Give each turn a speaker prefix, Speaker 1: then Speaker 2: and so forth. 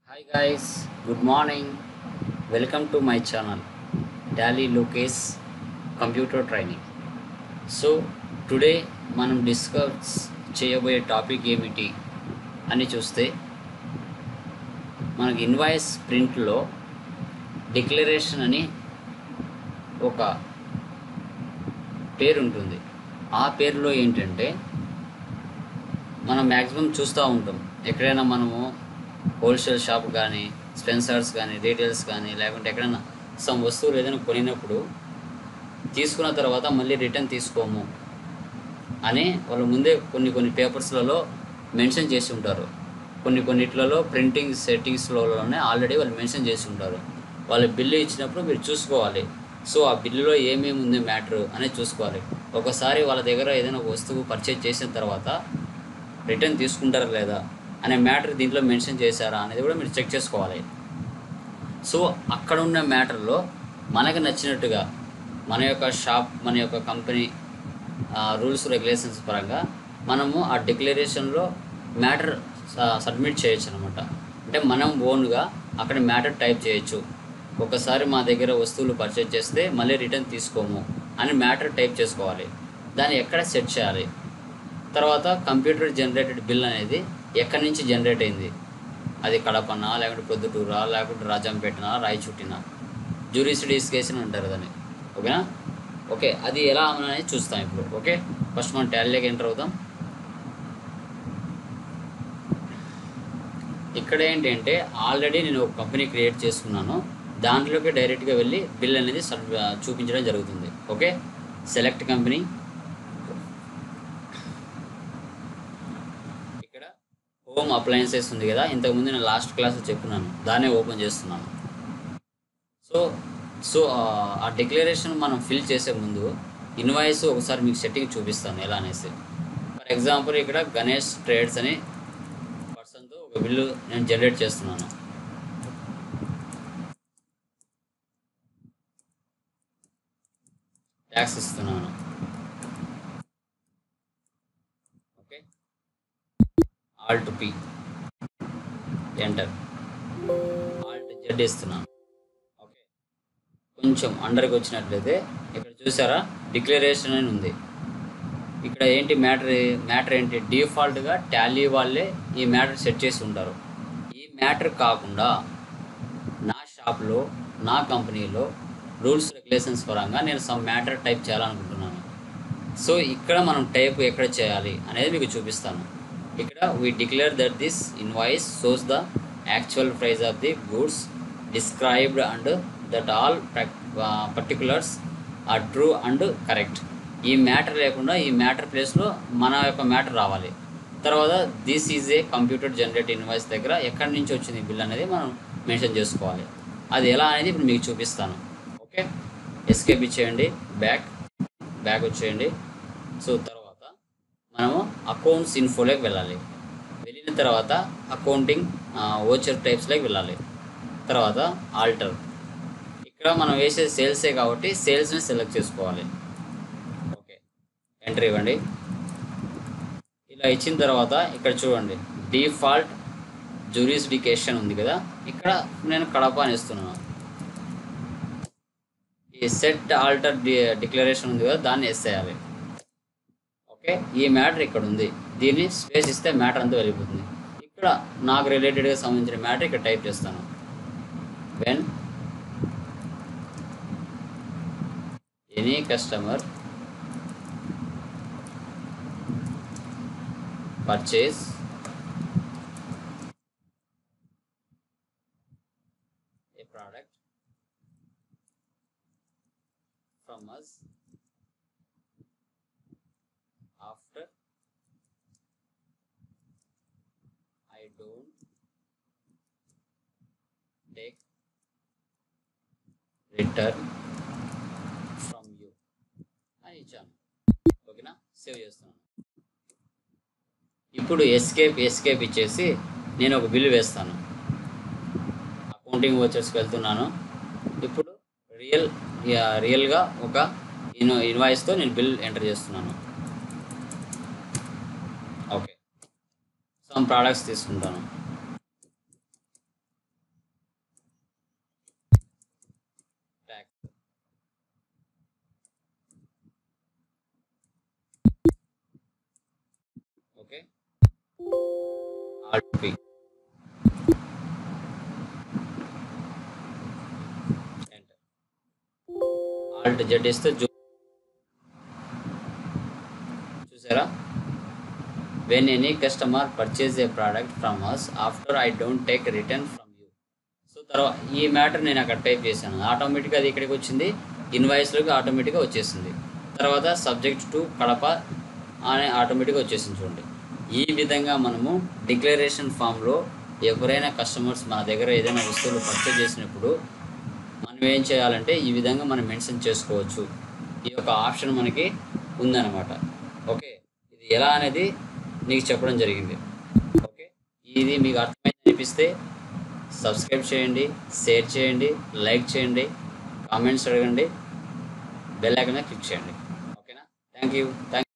Speaker 1: hi guys good morning welcome to my channel Dolly Lokesh computer training so today మనం discuss చేయబోయే topic ఏమిటి అని చూస్తే మనకి ఇన్వాయిస్ ప్రింట్లో డిక్లరేషన్ అని ఒక పేరు ఉంటుంది ఆ పేరులో ఏంటంటే మనం మ్యాక్సిమం చూస్తూ ఉంటాం ఎక్కడైనా మనము హోల్సేల్ షాప్ కానీ స్పెన్సర్స్ కానీ రీటైల్స్ కానీ లేకుంటే ఎక్కడైనా సమ్ వస్తువులు ఏదైనా కొనినప్పుడు తీసుకున్న తర్వాత మళ్ళీ రిటర్న్ తీసుకోము అని వాళ్ళు ముందే కొన్ని కొన్ని పేపర్స్లలో మెన్షన్ చేసి ఉంటారు కొన్ని కొన్నిట్లలో ప్రింటింగ్ సెట్టింగ్స్లోనే ఆల్రెడీ వాళ్ళు మెన్షన్ చేసి ఉంటారు వాళ్ళు బిల్లు ఇచ్చినప్పుడు మీరు చూసుకోవాలి సో ఆ బిల్లులో ఏమేమి ఉంది మ్యాటర్ అనేది చూసుకోవాలి ఒకసారి వాళ్ళ దగ్గర ఏదైనా వస్తువు పర్చేజ్ చేసిన తర్వాత రిటర్న్ తీసుకుంటారా లేదా అనే మ్యాటర్ దీంట్లో మెన్షన్ చేశారా అనేది కూడా మీరు చెక్ చేసుకోవాలి సో అక్కడ ఉన్న మ్యాటర్లో మనకు నచ్చినట్టుగా మన యొక్క షాప్ మన యొక్క కంపెనీ రూల్స్ రెగ్యులేషన్స్ పరంగా మనము ఆ డిక్లరేషన్లో మ్యాటర్ సబ్మిట్ చేయొచ్చు అనమాట అంటే మనం ఓన్గా అక్కడ మ్యాటర్ టైప్ చేయొచ్చు ఒకసారి మా దగ్గర వస్తువులు పర్చేజ్ చేస్తే మళ్ళీ రిటర్న్ తీసుకోము అని మ్యాటర్ టైప్ చేసుకోవాలి దాన్ని ఎక్కడ సెట్ చేయాలి తర్వాత కంప్యూటర్ జనరేటెడ్ బిల్ అనేది ఎక్కడి నుంచి జనరేట్ అయింది అది కడపనా లేకుంటే పొద్దుటూరా లేకుంటే రాజంపేటనా రాయచుట్టినా జ్యూరిసిడీస్కేషన్ అంటారు దాన్ని ఓకేనా ఓకే అది ఎలా అనేది చూస్తాం ఇప్పుడు ఓకే ఫస్ట్ మనం టాలీలోకి ఎంటర్ అవుతాం ఇక్కడ ఏంటంటే ఆల్రెడీ నేను ఒక కంపెనీ క్రియేట్ చేసుకున్నాను దాంట్లోకి డైరెక్ట్గా వెళ్ళి బిల్ అనేది సబ్ చూపించడం జరుగుతుంది ఓకే సెలెక్ట్ కంపెనీ ఇక్కడ హోమ్ అప్లయన్సెస్ ఉంది కదా ఇంతకుముందు నేను లాస్ట్ క్లాస్ చెప్పున్నాను దాన్నే ఓపెన్ చేస్తున్నాను సో సో ఆ డిక్లరేషన్ మనం ఫిల్ చేసే ముందు ఇన్వాయిస్ ఒకసారి మీకు సెట్టింగ్ చూపిస్తాను ఎలా అనేసి ఫర్ ఎగ్జాంపుల్ ఇక్కడ గణేష్ ట్రేడ్స్ అని పర్సన్తో ఒక బిల్లు నేను జనరేట్ చేస్తున్నాను ట్యాక్స్ ఇస్తున్నాను okay alt P enter alt Z ఇస్తున్నాను ఓకే కొంచెం అండర్కి వచ్చినట్లయితే ఇక్కడ చూసారా డిక్లరేషన్ అని ఉంది ఇక్కడ ఏంటి మ్యాటర్ మ్యాటర్ ఏంటి డిఫాల్ట్గా టాలీ వాళ్ళే ఈ మ్యాటర్ సెట్ చేసి ఉంటారు ఈ మ్యాటర్ కాకుండా నా షాప్లో నా కంపెనీలో రూల్స్ రెగ్యులేషన్స్ పరంగా నేను సమ్ మ్యాటర్ టైప్ చేయాలనుకుంటున్నాను సో ఇక్కడ మనం టైప్ ఎక్కడ చేయాలి అనేది మీకు చూపిస్తాను ఇక్కడ we declare that this invoice shows the actual price of the goods described and that all particulars are true and correct ఈ మ్యాటర్ లేకుండా ఈ మ్యాటర్ ప్లేస్లో మన యొక్క మ్యాటర్ రావాలి తర్వాత this is a computer generate invoice దగ్గర ఎక్కడి నుంచి వచ్చింది బిల్ అనేది మనం మెన్షన్ చేసుకోవాలి అది ఎలా అనేది ఇప్పుడు మీకు చూపిస్తాను ఓకే ఎస్కేప్ ఇచ్చేయండి బ్యాక్ బ్యాక్ వచ్చేయండి సో తర్వాత మనము అకౌంట్స్ ఇన్ఫోలోకి వెళ్ళాలి వెళ్ళిన తర్వాత అకౌంటింగ్ ఓచర్ టైప్స్లోకి వెళ్ళాలి తర్వాత ఆల్టర్ ఇక్కడ మనం వేసే సేల్సే కాబట్టి సేల్స్ని సెలెక్ట్ చేసుకోవాలి ఓకే ఎంటర్ ఇవ్వండి ఇలా ఇచ్చిన తర్వాత ఇక్కడ చూడండి డిఫాల్ట్ జూరిస్డికేషన్ ఉంది కదా ఇక్కడ నేను కడప అని ఇస్తున్నాను ఈ సెట్ ఆల్టర్ డిక్లరేషన్ ఉంది కదా దాన్ని వేసేయాలి ఓకే ఈ మ్యాటర్ ఇక్కడ ఉంది దీన్ని స్పేస్ ఇస్తే మ్యాటర్ అంతా వెళ్ళిపోతుంది ఇక్కడ నాకు రిలేటెడ్గా సంబంధించిన మ్యాటర్ ఇక్కడ టైప్ చేస్తాను when any customer purchase a product from us after I don't take return from you అని ఇచ్చాను ఓకేనా సేవ్ చేస్తున్నాను ఇప్పుడు ఎస్కేప్ ఎస్కేప్ ఇచ్చేసి నేను ఒక బిల్లు వేస్తాను అకౌంటింగ్ వచ్చర్స్కి వెళ్తున్నాను ఇప్పుడు రియల్ రియల్గా ఒక ఇన్ ఇన్వాయిస్తో నేను బిల్ ఎంటర్ చేస్తున్నాను ఓకే సమ్ ప్రోడక్ట్స్ తీసుకుంటాను ఆల్ట్ పి ఆల్ట్ జెడ్ ఇస్తే జూ చూసారా when any customer purchase a product from us after I don't take return from you so తర్వాత ఈ మ్యాటర్ నేను అక్కడ టైప్ చేశాను ఆటోమేటిక్గా అది ఇక్కడికి వచ్చింది ఇన్వాయిస్లోకి ఆటోమేటిక్గా వచ్చేసింది తర్వాత సబ్జెక్ట్ టు కడప అనే ఆటోమేటిక్గా వచ్చేసింది చూడండి ఈ విధంగా మనము డిక్లరేషన్ ఫామ్లో ఎవరైనా కస్టమర్స్ మన దగ్గర ఏదైనా వస్తువులు పర్చేజ్ చేసినప్పుడు మనం ఏం చేయాలంటే ఈ విధంగా మనం మెన్షన్ చేసుకోవచ్చు ఈ యొక్క ఆప్షన్ మనకి ఉందన్నమాట ఓకే ఇది ఎలా అనేది నీకు చెప్పడం జరిగింది ఓకే ఇది మీకు అర్థమైంది అనిపిస్తే సబ్స్క్రైబ్ చేయండి షేర్ చేయండి లైక్ చేయండి కామెంట్స్ అడగండి బెల్ ఐకాన్ క్లిక్ చేయండి ఓకేనా థ్యాంక్ యూ థ్యాంక్